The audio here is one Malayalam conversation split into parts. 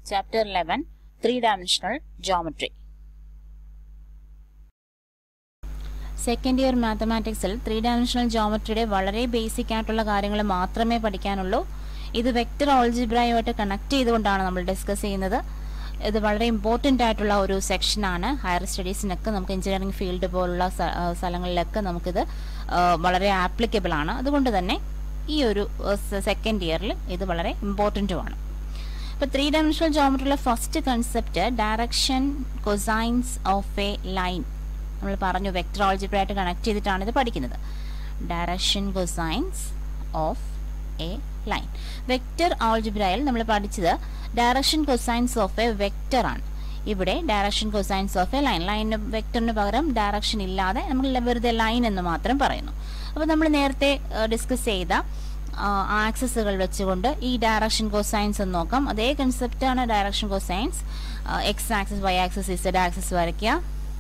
Chapter 11 Three Dimensional Geometry. Second year മാത്തമാറ്റിക്സിൽ ത്രീ ഡയമെൻഷണൽ ജോമെട്രിയുടെ വളരെ ബേസിക് ആയിട്ടുള്ള കാര്യങ്ങൾ മാത്രമേ പഠിക്കാനുള്ളൂ ഇത് വെക്ടർ ഓൾജിബ്രയുമായിട്ട് കണക്ട് ചെയ്തുകൊണ്ടാണ് നമ്മൾ ഡിസ്കസ് ചെയ്യുന്നത് ഇത് വളരെ ഇമ്പോർട്ടൻ്റ് ആയിട്ടുള്ള ഒരു സെക്ഷനാണ് ഹയർ സ്റ്റഡീസിനൊക്കെ നമുക്ക് എഞ്ചിനീയറിംഗ് ഫീൽഡ് പോലുള്ള സ്ഥ- ആ, സ്ഥലങ്ങളിലൊക്കെ നമുക്കിത് ആ, വളരെ ആപ്ലിക്കബിൾ ആണ് അതുകൊണ്ട് തന്നെ ഈ ഒരു സെക്കൻഡ് ഇയറിൽ ഇത് വളരെ ഇമ്പോർട്ടൻറ്റുമാണ് ഇപ്പോൾ ത്രീ ഡയമെൻഷണൽ ജോമെട്രിയിലെ first concept direction cosines of a line നമ്മൾ പറഞ്ഞു വെക്ടർ ഓൾജിബ്രയായിട്ട് കണക്ട് ചെയ്തിട്ടാണ് ഇത് പഠിക്കുന്നത് direction cosines of a line vector ഓൾജിബ്രയിൽ നമ്മൾ പഠിച്ചത് direction cosines of a vector ആണ് ഇവിടെ direction cosines of a line ലൈനിന് വെക്ടറിന് പകരം ഡയറക്ഷൻ ഇല്ലാതെ നമ്മൾ വെറുതെ ലൈൻ എന്ന് മാത്രം പറയുന്നു അപ്പോൾ നമ്മൾ നേരത്തെ ഡിസ്കസ് ചെയ്ത ആക്സസുകൾ വെച്ചുകൊണ്ട് ഈ ഡയറക്ഷൻ കൊസൈൻസ് എന്ന് നോക്കാം അതേ കൺസെപ്റ്റ് ആണ് direction cosines X access Y axis Z axis വരയ്ക്കുക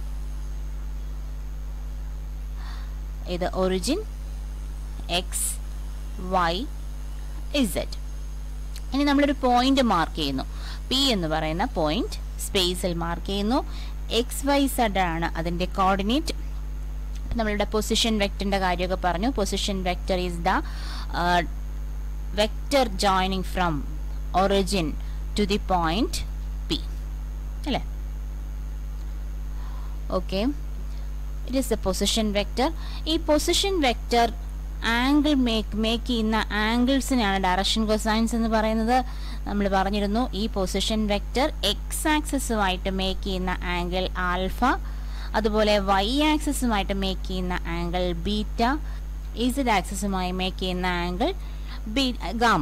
ഇത് ഒറിജിൻ എക്സ് വൈ ഇസഡ് ഇനി നമ്മളൊരു പോയിന്റ് മാർക്ക് ചെയ്യുന്നു പി എന്ന് പറയുന്ന പോയിന്റ് സ്പേസിൽ മാർക്ക് ചെയ്യുന്നു എക്സ് വൈ സെഡ് ആണ് അതിന്റെ കോർഡിനേറ്റ് നമ്മളുടെ പൊസിഷൻ വെക്ടറിന്റെ കാര്യമൊക്കെ പറഞ്ഞു position vector is the vector joining from origin to the point P അല്ലേ okay it is the position vector ഈ position vector angle make make ചെയ്യുന്ന ആംഗിൾസിനെയാണ് ഡയറക്ഷൻ കൊസൈൻസ് എന്ന് പറയുന്നത് നമ്മൾ പറഞ്ഞിരുന്നു ഈ പൊസിഷൻ വെക്ടർ എക്സ് ആക്സസുമായിട്ട് മേക്ക് ചെയ്യുന്ന ആംഗിൾ ആൽഫ അതുപോലെ വൈ ആക്സസുമായിട്ട് മേക്ക് ചെയ്യുന്ന ആംഗിൾ ബീറ്റ ഇസഡ് ആക്സസുമായി മേക്ക് ചെയ്യുന്ന ആംഗിൾ ബി ഗാമ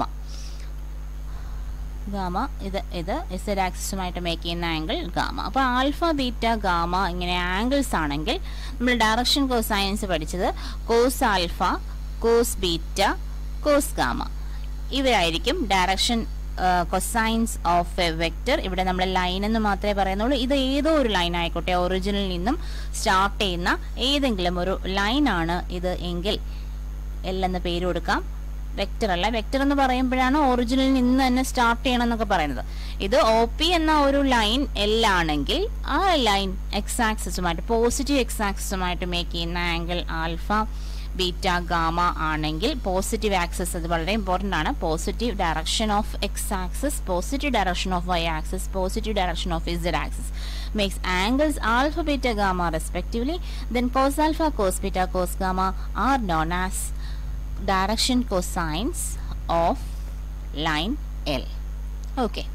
ഗാമ ഇത് ഇത് ഇസഡ് ആക്സസുമായിട്ട് മേക്ക് ചെയ്യുന്ന ആംഗിൾ ഗാമ അപ്പോൾ ആൽഫ ബീറ്റ ഗാമ ഇങ്ങനെ ആംഗിൾസ് ആണെങ്കിൽ നമ്മൾ ഡയറക്ഷൻ കോസൈൻസ് പഠിച്ചത് cos alpha cos beta cos gamma ഇവരായിരിക്കും direction cosines of a vector ഇവിടെ നമ്മൾ ലൈൻ എന്ന് മാത്രമേ പറയുന്നുള്ളൂ ഇത് ഏതോ ഒരു ലൈൻ ആയിക്കോട്ടെ ഒറിജിനിൽ നിന്നും സ്റ്റാർട്ട് ചെയ്യുന്ന ഏതെങ്കിലും ഒരു ലൈൻ ആണ് ഇത് എങ്കിൽ എൽ എന്ന പേര് കൊടുക്കാം വെക്ടർ അല്ല വെക്ടർ എന്ന് പറയുമ്പോഴാണ് ഒറിജിനിൽ നിന്ന് തന്നെ സ്റ്റാർട്ട് ചെയ്യണം എന്നൊക്കെ പറയുന്നത് ഇത് ഒ പി എന്ന ഒരു ലൈൻ എൽ ആണെങ്കിൽ ആ ലൈൻ എക്സ് ആക്സസുമായിട്ട് പോസിറ്റീവ് എക്സ് ആക്സസുമായിട്ട് മേക്ക് ചെയ്യുന്ന ആംഗിൾ ആൽഫ ബീറ്റ ഗാമ ആണെങ്കിൽ പോസിറ്റീവ് ആക്സസ് അത് വളരെ ഇമ്പോർട്ടൻ്റ് ആണ് positive direction of X axis positive direction of Y axis positive direction of Z axis makes angles alpha beta gamma respectively then cos alpha cos beta cos gamma are known as direction cosines of line L okay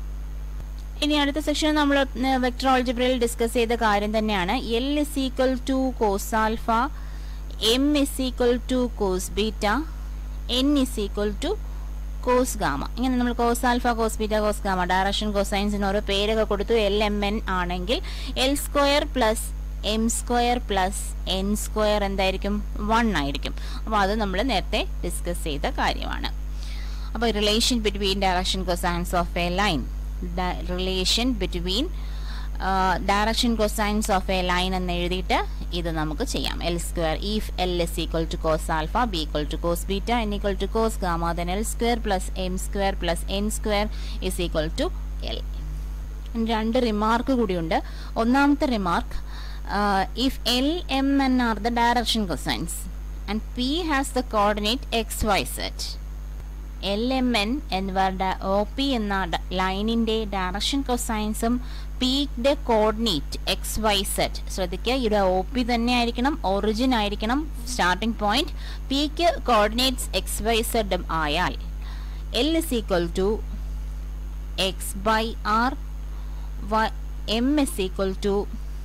ഇനി അടുത്ത സെക്ഷൻ നമ്മൾ വെക്ടർ ഓൾജിബ്രയിൽ ഡിസ്കസ് ചെയ്ത കാര്യം തന്നെയാണ് L is equal to cos alpha M is equal to cos beta N is equal to cos gamma ഇങ്ങനെ നമ്മൾ cos alpha cos beta cos gamma direction കോസൈൻസിന് ഓരോ പേരൊക്കെ കൊടുത്തു എൽ എം എൻ ആണെങ്കിൽ L square plus M square plus N square എന്തായിരിക്കും വൺ ആയിരിക്കും അപ്പോൾ അത് നമ്മൾ നേരത്തെ ഡിസ്കസ് ചെയ്ത കാര്യമാണ് അപ്പോൾ relation between direction cosines of a line relation between direction cosines of a line എന്ന് എഴുതിയിട്ട് ഇത് നമുക്ക് ചെയ്യാം L square if L is equal to cos alpha B equal to cos beta N equal to cos gamma then L square plus M square plus N square is equal to L രണ്ട് റിമാർക്ക് കൂടിയുണ്ട് ഒന്നാമത്തെ remark if L M N are the direction cosines and P has the coordinate X Y set L M N എന്നിവരുടെ ഒ പി എന്ന ലൈനിന്റെ ഡയറക്ഷൻ കൊസൈൻസും പിയുടെ കോർഡിനേറ്റ് എക്സ് വൈ സെറ്റ് ശ്രദ്ധിക്കുക ഇവിടെ ഒ പി തന്നെ ആയിരിക്കണം ഒറിജിൻ ആയിരിക്കണം സ്റ്റാർട്ടിംഗ് പോയിന്റ് പിക്ക് കോർഡിനേറ്റ്സ് എക്സ് വൈ സെഡും ആയാൽ L is equal to X by R M is equal to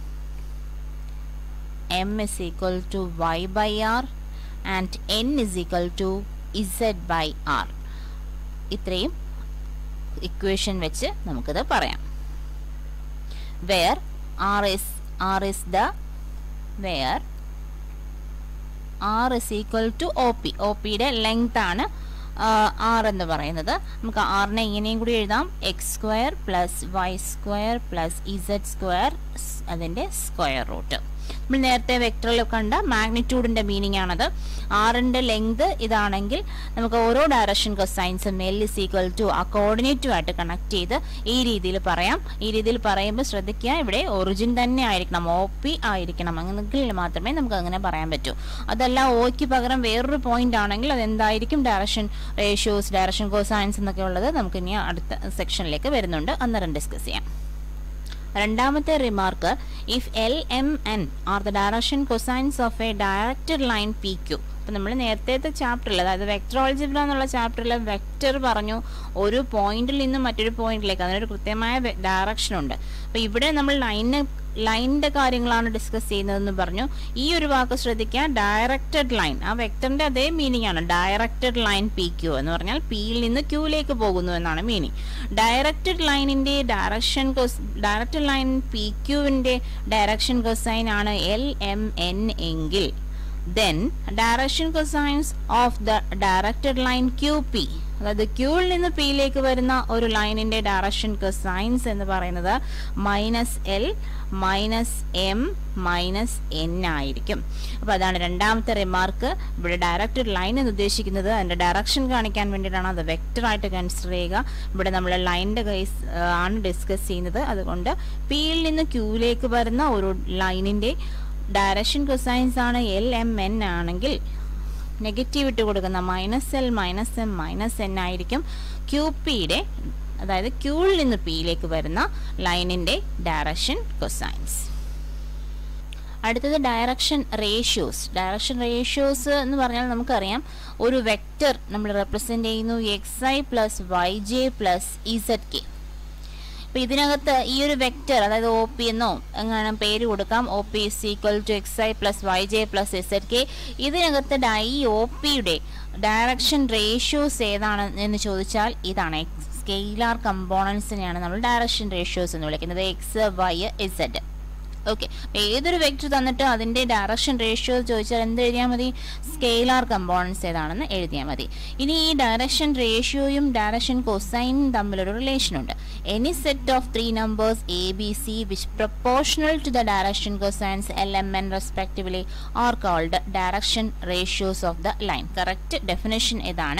M is equal to Y by R and N is equal to Z by R ഇത്രയും ഇക്വേഷൻ വെച്ച് നമുക്കിത് പറയാം where R is R is the where R is equal to O P O പിയുടെ ലെങ്ത് ആണ് ആർ എന്ന് പറയുന്നത് നമുക്ക് ആറിനെ ഇങ്ങനെയും കൂടി എഴുതാം X square plus Y square plus Z square അതിൻ്റെ സ്ക്വയർ റൂട്ട് നമ്മൾ നേരത്തെ വെക്ടറിൽ കണ്ട മാഗ്നിറ്റ്യൂഡിന്റെ മീനിങ് ആണത് ആറിന്റെ ലെങ്ത് ഇതാണെങ്കിൽ നമുക്ക് ഓരോ ഡയറക്ഷൻ കൊസൈൻസും എൽ ഇസ് ഈക്വൽ ടു ആ കോർഡിനേറ്റുമായിട്ട് കണക്ട് ചെയ്ത് ഈ രീതിയിൽ പറയാം ഈ രീതിയിൽ പറയുമ്പോൾ ശ്രദ്ധിക്കുക ഇവിടെ ഒറിജിൻ തന്നെ ആയിരിക്കണം ഒ പി ആയിരിക്കണം അങ്ങനെങ്കിൽ മാത്രമേ നമുക്ക് അങ്ങനെ പറയാൻ പറ്റൂ അതല്ല ഒക്ക് പകരം വേറൊരു പോയിന്റ് ആണെങ്കിൽ അത് എന്തായിരിക്കും ഡയറക്ഷൻ റേഷ്യോസ് ഡയറക്ഷൻ കോസൈൻസ് എന്നൊക്കെ ഉള്ളത് നമുക്ക് ഇനി അടുത്ത സെക്ഷനിലേക്ക് വരുന്നുണ്ട് അന്നേരം ഡിസ്കസ് ചെയ്യാം രണ്ടാമത്തെ remark if L M N are the direction cosines of a directed line P Q അപ്പം നമ്മൾ നേരത്തെ ചാപ്റ്ററിൽ അതായത് വെക്ടർ ഓൾജിബ്ര എന്നുള്ള ചാപ്റ്ററിൽ വെക്ടർ പറഞ്ഞു ഒരു പോയിന്റിൽ നിന്ന് മറ്റൊരു പോയിന്റിലേക്ക് അതിനൊരു കൃത്യമായ ഡയറക്ഷൻ ഉണ്ട് അപ്പോൾ ഇവിടെ നമ്മൾ ലൈനിനെ ലൈനിന്റെ കാര്യങ്ങളാണ് ഡിസ്കസ് ചെയ്യുന്നതെന്ന് പറഞ്ഞു ഈ ഒരു വാക്ക് ശ്രദ്ധിക്കുക ഡയറക്റ്റഡ് ലൈൻ ആ വെക്ടറിന്റെ അതേ മീനിങ് ആണ് ഡയറക്റ്റഡ് ലൈൻ പി ക്യു എന്ന് പറഞ്ഞാൽ പിയിൽ നിന്ന് ക്യൂയിലേക്ക് പോകുന്നു എന്നാണ് മീനിങ് ഡയറക്റ്റഡ് ലൈനിന്റെ ഡയറക്ഷൻ ഡയറക്റ്റഡ് ലൈൻ പി ക്യുവിന്റെ ഡയറക്ഷൻ കൊസൈൻ ആണ് എൽ എം എൻ എങ്കിൽ then direction cosines of the directed line Q P അതായത് ക്യൂവിൽ നിന്ന് പിയിലേക്ക് വരുന്ന ഒരു ലൈനിന്റെ ഡയറക്ഷൻ സയൻസ് എന്ന് പറയുന്നത് minus L minus M minus N ആയിരിക്കും അപ്പോൾ അതാണ് രണ്ടാമത്തെ റിമാർക്ക് ഇവിടെ ഡയറക്റ്റഡ് ലൈൻ എന്ന് ഉദ്ദേശിക്കുന്നത് അതിന്റെ ഡയറക്ഷൻ കാണിക്കാൻ വേണ്ടിയിട്ടാണ് അത് വെക്ടർ ആയിട്ട് കൺസിഡർ ചെയ്യുക ഇവിടെ നമ്മൾ ലൈനിന്റെ കേസ് ആണ് ഡിസ്കസ് ചെയ്യുന്നത് അതുകൊണ്ട് പിയിൽ നിന്ന് ക്യൂവിലേക്ക് വരുന്ന ഒരു ലൈനിന്റെ ഡയറക്ഷൻ കൊസൈൻസ് ആണ് എൽ എം എൻ ആണെങ്കിൽ നെഗറ്റീവ് ഇട്ട് കൊടുക്കുന്ന minus L minus M minus N ആയിരിക്കും ക്യൂ പിയുടെ അതായത് ക്യൂവിൽ നിന്ന് പിയിലേക്ക് വരുന്ന ലൈനിന്റെ ഡയറക്ഷൻ കൊസൈൻസ് അടുത്തത് ഡയറക്ഷൻ റേഷ്യോസ് ഡയറക്ഷൻ റേഷ്യോസ് എന്ന് പറഞ്ഞാൽ നമുക്കറിയാം ഒരു വെക്റ്റർ നമ്മൾ റെപ്രസെന്റ് ചെയ്യുന്നു X I plus Y J plus Z K അപ്പൊ ഇതിനകത്ത് ഈ ഒരു വെക്റ്റർ അതായത് ഒ പി എന്നോ എങ്ങനെ പേര് കൊടുക്കാം O P is equal to X I plus Y J plus Z K ഇതിനകത്ത് ഈ ഒ പിയുടെ ഡയറക്ഷൻ റേഷ്യോസ് ഏതാണ് എന്ന് ചോദിച്ചാൽ ഇതാണ് സ്കെയിലാർ കമ്പോണൻസിനെയാണ് നമ്മൾ ഡയറക്ഷൻ റേഷ്യോസ് എന്ന് വിളിക്കുന്നത് എക്സ് വൈ ഇസഡ് ഓക്കെ ഏതൊരു വെക്ടർ തന്നിട്ട് അതിന്റെ ഡയറക്ഷൻ റേഷ്യോ ചോദിച്ചാൽ എന്ത് എഴുതിയാൽ മതി സ്കെയിലാർ കമ്പോണൻസ് ഏതാണെന്ന് എഴുതിയാൽ മതി ഇനി ഈ ഡയറക്ഷൻ റേഷ്യോയും ഡയറക്ഷൻ കൊസൈനും തമ്മിലൊരു റിലേഷൻ ഉണ്ട് any set of three numbers A B C which proportional to the direction cosines L M N respectively are called direction ratios of the line correct definition ഇതാണ്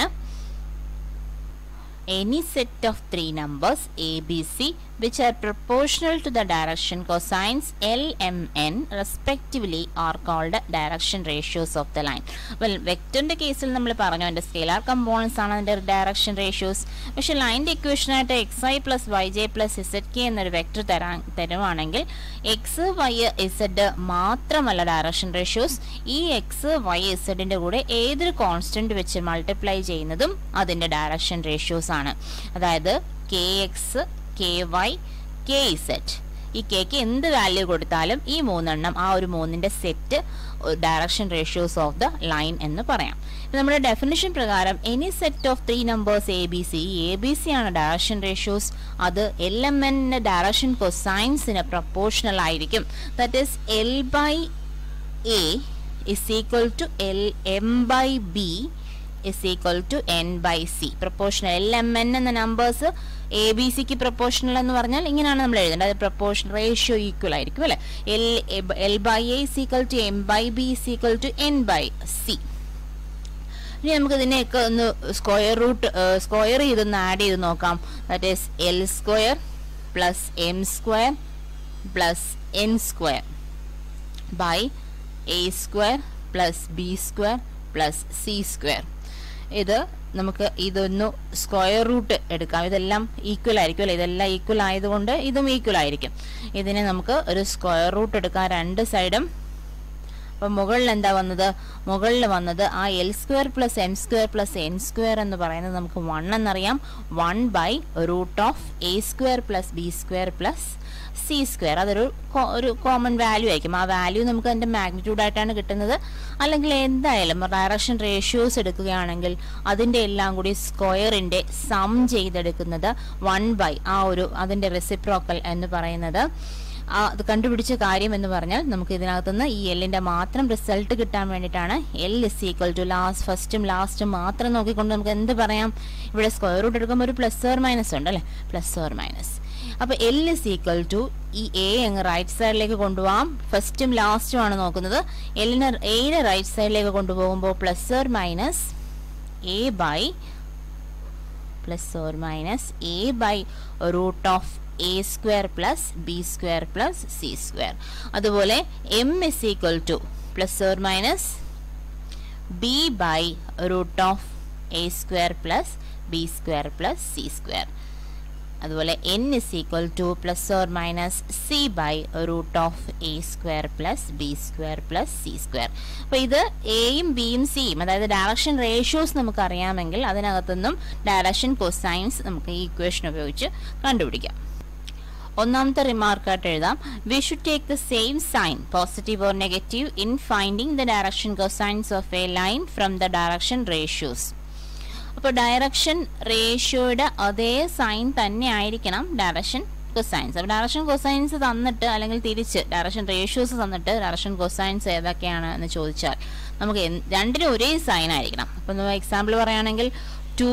any set of three numbers a, b, c which are proportional to the direction cosines L, M, N respectively are called direction ratios of the line. Well, വെക്ടറിന്റെ കേസിൽ നമ്മൾ പറഞ്ഞു അതിന്റെ സ്കെയിലാർ കമ്പോണൻസ് ആണ് അതിന്റെ ഡയറക്ഷൻ റേഷ്യോസ് പക്ഷെ ലൈനിന്റെ ഇക്വേഷൻ ആയിട്ട് X I plus Y J plus Z K എന്നൊരു വെക്ടർ തരാൻ തരുവാണെങ്കിൽ എക്സ് വൈ ഇസഡ് മാത്രമല്ല ഡയറക്ഷൻ റേഷ്യോസ് ഈ എക്സ് വൈ ഇസഡിന്റെ കൂടെ ഏതൊരു കോൺസ്റ്റന്റ് വെച്ച് മൾട്ടിപ്ലൈ ചെയ്യുന്നതും അതിന്റെ ഡയറക്ഷൻ റേഷ്യോസ് ആണ് അതായത് K X K Y K Z ഈ കെക്ക് എന്ത് വാല്യൂ കൊടുത്താലും ഈ മൂന്നെണ്ണം ആ ഒരു മൂന്നിന്റെ set direction ratios of the line എന്ന് പറയാം നമ്മുടെ ഡെഫിനിഷൻ പ്രകാരം any set of three numbers A B C A B C ആണ് ഡയറക്ഷൻ റേഷ്യോസ് അത് എൽ എം എന്നിന്റെ ഡയറക്ഷൻ കൊസൈൻസിന് പ്രപ്പോർഷണൽ ആയിരിക്കും that is L by A is equal to L M by B is equal to N by C proportional L M N എന്ന നമ്പേഴ്സ് എ ബി സിക്ക് പ്രപ്പോർഷണൽ എന്ന് പറഞ്ഞാൽ ഇങ്ങനെയാണ് നമ്മൾ എഴുതേണ്ടത് അത് പ്രപ്പോർഷൻ റേഷ്യോ ഈക്വൽ ആയിരിക്കും അല്ലെ L L by A is equal to M by B is equal to N by C ഇനി നമുക്ക് ഇതിനെയൊക്കെ ഒന്ന് സ്ക്വയർ റൂട്ട് സ്ക്വയർ ചെയ്തൊന്ന് ആഡ് ചെയ്ത് നോക്കാം that is L square plus M square plus N square by A square plus B square plus C square ഇത് നമുക്ക് ഇതൊന്ന് സ്ക്വയർ റൂട്ട് എടുക്കാം ഇതെല്ലാം ഈക്വൽ ആയിരിക്കും അല്ലേ ഇതെല്ലാം ഈക്വൽ ആയതുകൊണ്ട് ഇതും ഈക്വൽ ആയിരിക്കും ഇതിനെ നമുക്ക് ഒരു സ്ക്വയർ റൂട്ട് എടുക്കാം രണ്ട് സൈഡും അപ്പം മുകളിൽ എന്താ വന്നത് മുകളിൽ വന്നത് ആ L square plus M square plus N square എന്ന് പറയുന്നത് നമുക്ക് വൺ എന്നറിയാം one by root of A square plus B square plus C square അതൊരു ഒരു കോമൺ വാല്യൂ ആയിരിക്കും ആ വാല്യൂ നമുക്ക് അതിൻ്റെ മാഗ്നിറ്റ്യൂഡ് ആയിട്ടാണ് കിട്ടുന്നത് അല്ലെങ്കിൽ എന്തായാലും ഡയറക്ഷൻ റേഷ്യോസ് എടുക്കുകയാണെങ്കിൽ അതിൻ്റെ എല്ലാം കൂടി സ്ക്വയറിൻ്റെ സം ചെയ്തെടുക്കുന്നത് വൺ ബൈ ആ ഒരു അതിൻ്റെ റെസിപ്രോക്കൽ എന്ന് പറയുന്നത് അത് കണ്ടുപിടിച്ച കാര്യം എന്ന് പറഞ്ഞാൽ നമുക്ക് ഇതിനകത്തുനിന്ന് ഈ എല്ലിന്റെ മാത്രം റിസൾട്ട് കിട്ടാൻ വേണ്ടിയിട്ടാണ് L is equal to last ഫസ്റ്റും ലാസ്റ്റും മാത്രം നോക്കിക്കൊണ്ട് നമുക്ക് എന്ത് പറയാം ഇവിടെ സ്ക്വയർ റൂട്ട് എടുക്കുമ്പോൾ ഒരു പ്ലസ് ഓർ മൈനസ് ഉണ്ട് അല്ലേ പ്ലസ് ഓർ മൈനസ് അപ്പോൾ എൽ ഇസ് ഈക്വൽ ടു ഈ എ അങ്ങ് റൈറ്റ് സൈഡിലേക്ക് കൊണ്ടുപോകാം ഫസ്റ്റും ലാസ്റ്റും ആണ് നോക്കുന്നത് എല്ലിനെ എയുടെ റൈറ്റ് സൈഡിലേക്ക് കൊണ്ടുപോകുമ്പോൾ plus or minus A by plus or minus A by root of A square plus B square plus C square അതുപോലെ M is equal to plus or minus B by root of A square plus B square plus C square അതുപോലെ N is equal to plus or minus C by root of A square plus B square plus C square അപ്പോൾ ഇത് എയും ബിയും സിയും അതായത് ഡയറക്ഷൻ റേഷ്യോസ് നമുക്ക് അറിയാമെങ്കിൽ അതിനകത്തുനിന്നും ഡയറക്ഷൻ കൊസൈൻസ് നമുക്ക് ഈ ഇക്വേഷൻ ഉപയോഗിച്ച് കണ്ടുപിടിക്കാം ഒന്നാമത്തെ റിമാർക്കായിട്ട് എഴുതാം we should take the same sign positive or negative in finding the direction cosines of a line from the direction ratios അപ്പോൾ ഡയറക്ഷൻ റേഷ്യോയുടെ അതേ സൈൻ തന്നെ ആയിരിക്കണം ഡയറക്ഷൻ കൊസൈൻസ് അപ്പോൾ ഡയറക്ഷൻ കൊസൈൻസ് തന്നിട്ട് അല്ലെങ്കിൽ തിരിച്ച് ഡയറക്ഷൻ റേഷ്യോസ് തന്നിട്ട് ഡയറക്ഷൻ കൊസൈൻസ് ഏതൊക്കെയാണ് എന്ന് ചോദിച്ചാൽ നമുക്ക് രണ്ടിനും ഒരേ സൈൻ ആയിരിക്കണം അപ്പോൾ നമ്മൾ എക്സാമ്പിൾ പറയുകയാണെങ്കിൽ two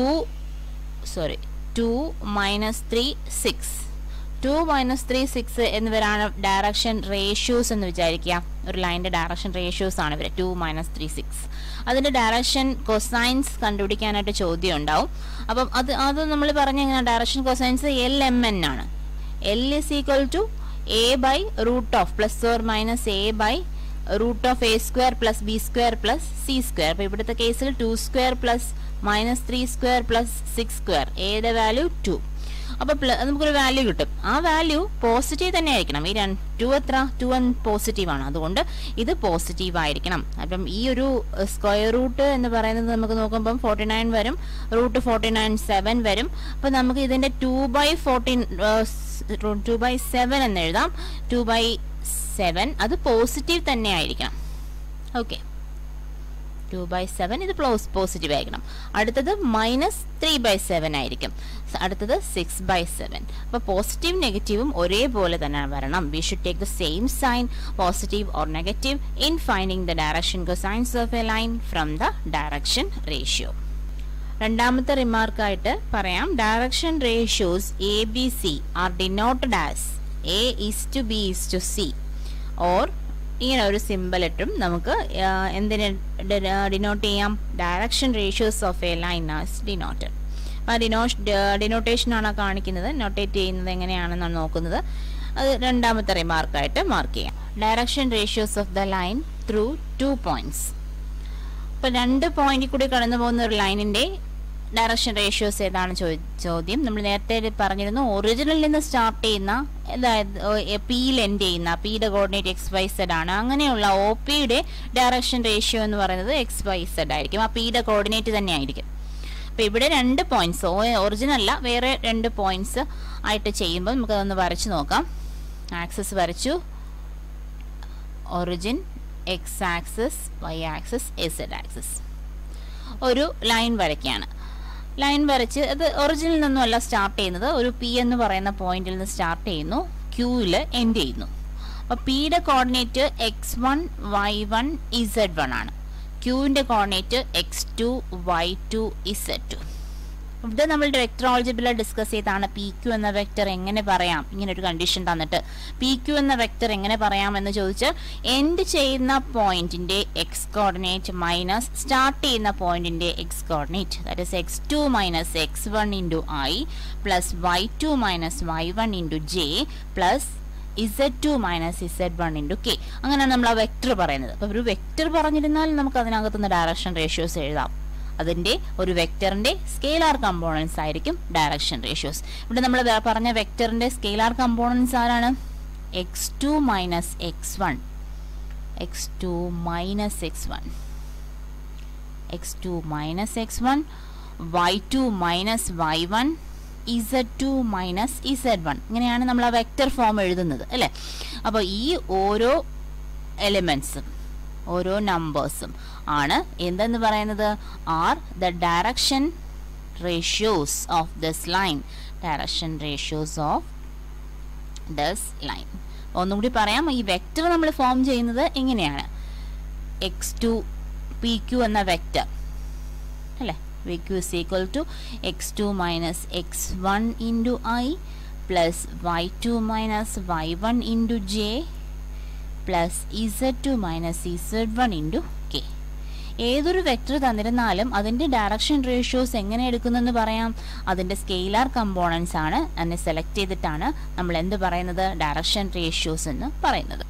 sorry two minus three six two minus three six എന്നിവരാണ് ഡയറക്ഷൻ റേഷ്യോസ് എന്ന് വിചാരിക്കുക ഒരു ലൈൻ്റെ ഡയറക്ഷൻ റേഷ്യോസ് ആണ് ഇവർ ടു മൈനസ് ത്രീ സിക്സ് അതിൻ്റെ ഡയറക്ഷൻ കൊസൈൻസ് കണ്ടുപിടിക്കാനായിട്ട് ചോദ്യം ഉണ്ടാവും അപ്പം അത് അത് നമ്മൾ പറഞ്ഞ എങ്ങനെ direction cosines L M N ആണ് L is equal to A by root of plus or minus A by root of A square plus B square plus C square അപ്പോൾ ഇവിടുത്തെ കേസിൽ two square plus minus three square plus six square എയുടെ വാല്യൂ ടു അപ്പോൾ നമുക്കൊരു വാല്യൂ കിട്ടും ആ വാല്യൂ പോസിറ്റീവ് തന്നെ ആയിരിക്കണം ഈ രണ്ട് ടു എത്ര ടു വൺ പോസിറ്റീവ് ആണ് അതുകൊണ്ട് ഇത് പോസിറ്റീവ് ആയിരിക്കണം അപ്പം ഈ ഒരു സ്ക്വയർ റൂട്ട് എന്ന് പറയുന്നത് നമുക്ക് നോക്കുമ്പം ഫോർട്ടി നയൻ വരും റൂട്ട് ഫോർട്ടി നയൻ സെവൻ വരും അപ്പം നമുക്ക് ഇതിൻ്റെ two by fourteen two by seven എന്ന് എഴുതാം ടു ബൈ സെവൻ അത് പോസിറ്റീവ് തന്നെ ആയിരിക്കണം ഓക്കെ ടു ബൈ സെവൻ ഇത് പ്ലോസ് പോസിറ്റീവ് ആയിരിക്കണം അടുത്തത് മൈനസ് ത്രീ ബൈ സെവൻ ആയിരിക്കും അടുത്തത് സിക്സ് ബൈ സെവൻ അപ്പോൾ പോസിറ്റീവ് നെഗറ്റീവും ഒരേപോലെ തന്നെ വരണം we should take the same sign positive or negative in finding the direction cosines of a line from the direction ratio രണ്ടാമത്തെ റിമാർക്കായിട്ട് പറയാം direction ratios A B C are denoted as A is to B is to C or ഇങ്ങനെ ഒരു സിമ്പിൾ ഇട്ടും നമുക്ക് എന്തിനെ ഡിനോട്ട് ചെയ്യാം direction ratios of a line as denoted അപ്പോൾ ഡിനോ ഡിനോട്ടേഷനാണ് കാണിക്കുന്നത് നോട്ടേറ്റ് ചെയ്യുന്നത് എങ്ങനെയാണെന്നാണ് നോക്കുന്നത് അത് രണ്ടാമത്തെ റിമാർക്കായിട്ട് മാർക്ക് ചെയ്യാം direction ratios of the line through two points ഇപ്പോൾ രണ്ട് പോയിന്റിൽ കൂടി കടന്നു പോകുന്ന ഒരു ലൈനിൻ്റെ ഡയറക്ഷൻ റേഷ്യോസ് ഏതാണ് ചോദ്യം നമ്മൾ നേരത്തെ പറഞ്ഞിരുന്നു ഒറിജിനലിൽ നിന്ന് സ്റ്റാർട്ട് ചെയ്യുന്ന അതായത് പിയിൽ എൻഡ് ചെയ്യുന്ന പിയുടെ കോർഡിനേറ്റ് എക്സ് വൈ സെഡ് ആണ് അങ്ങനെയുള്ള ഒ പിയുടെ ഡയറക്ഷൻ റേഷ്യോ എന്ന് പറയുന്നത് എക്സ് വൈ സെഡ് ആയിരിക്കും ആ പിയുടെ കോർഡിനേറ്റ് തന്നെ ആയിരിക്കും അപ്പോൾ ഇവിടെ രണ്ട് പോയിന്റ്സ് ഒറിജിനൽ അല്ല വേറെ രണ്ട് പോയിന്റ്സ് ആയിട്ട് ചെയ്യുമ്പോൾ നമുക്ക് അതൊന്ന് വരച്ച് നോക്കാം ആക്സസ് വരച്ചു origin X access Y axes Z axes ഒരു ലൈൻ വരയ്ക്കുകയാണ് ലൈൻ വരച്ച് അത് ഒറിജിനിൽ നിന്നുമല്ല സ്റ്റാർട്ട് ചെയ്യുന്നത് ഒരു പി എന്ന് പറയുന്ന പോയിന്റിൽ നിന്ന് സ്റ്റാർട്ട് ചെയ്യുന്നു ക്യൂവിൽ എൻഡ് ചെയ്യുന്നു അപ്പോൾ പിയുടെ coordinate X one Y one Z one ആണ് ക്യൂവിൻ്റെ coordinate X two Y two Z two ഇത് നമ്മളുടെ വെക്ടർ ഓൾജിബിള ഡിസ്കസ് ചെയ്താണ് പി ക്യു എന്ന വെക്ടർ എങ്ങനെ പറയാം ഇങ്ങനെ ഒരു കണ്ടീഷൻ തന്നിട്ട് പി ക്യു എന്ന വെക്ടർ എങ്ങനെ പറയാം എന്ന് ചോദിച്ചാൽ എൻഡ് ചെയ്യുന്ന പോയിന്റിന്റെ എക്സ് കോർഡിനേറ്റ് മൈനസ് സ്റ്റാർട്ട് ചെയ്യുന്ന പോയിന്റിന്റെ X coordinate that is X two minus X one into I plus Y two minus Y one into J plus Z two minus Z one into K അങ്ങനെയാണ് നമ്മൾ ആ വെക്ടർ പറയുന്നത് അപ്പോൾ ഒരു വെക്ടർ പറഞ്ഞിരുന്നാൽ നമുക്ക് അതിനകത്തുനിന്ന് ഡയറക്ഷൻ റേഷ്യോസ് എഴുതാം അതിൻ്റെ ഒരു വെക്ടറിൻ്റെ സ്കെയിലാർ കമ്പോണൻസ് ആയിരിക്കും ഡയറക്ഷൻ റേഷ്യോസ് ഇവിടെ നമ്മൾ പറഞ്ഞ വെക്ടറിൻ്റെ സ്കെയിലാർ കമ്പോണൻസ് ആരാണ് X two minus X one X two minus X one X two minus X one Y two minus Y one Z two minus Z one ഇങ്ങനെയാണ് നമ്മൾ ആ വെക്ടർ ഫോം എഴുതുന്നത് അല്ലേ അപ്പോൾ ഈ ഓരോ എലിമെൻസും ഓരോ നമ്പേഴ്സും ആണ് എന്തെന്ന് പറയുന്നത് are the direction ratios of this line direction ratios of this line ഒന്നും കൂടി പറയാം ഈ വെക്ടർ നമ്മൾ ഫോം ചെയ്യുന്നത് എങ്ങനെയാണ് എക്സ് ടു പി ക്യു എന്ന വെക്ടർ അല്ലേ V Q is equal to X two minus X one into I plus Y two minus Y one into J plus Z two minus Z one into K ഏതൊരു വെക്ടർ തന്നിരുന്നാലും അതിൻ്റെ ഡയറക്ഷൻ റേഷ്യോസ് എങ്ങനെ എടുക്കുന്നെന്ന് പറയാം അതിൻ്റെ സ്കെയിലാർ കമ്പോണൻസ് ആണ് അതിനെ സെലക്ട് ചെയ്തിട്ടാണ് നമ്മൾ എന്ത് പറയുന്നത് ഡയറക്ഷൻ റേഷ്യോസ് എന്ന് പറയുന്നത്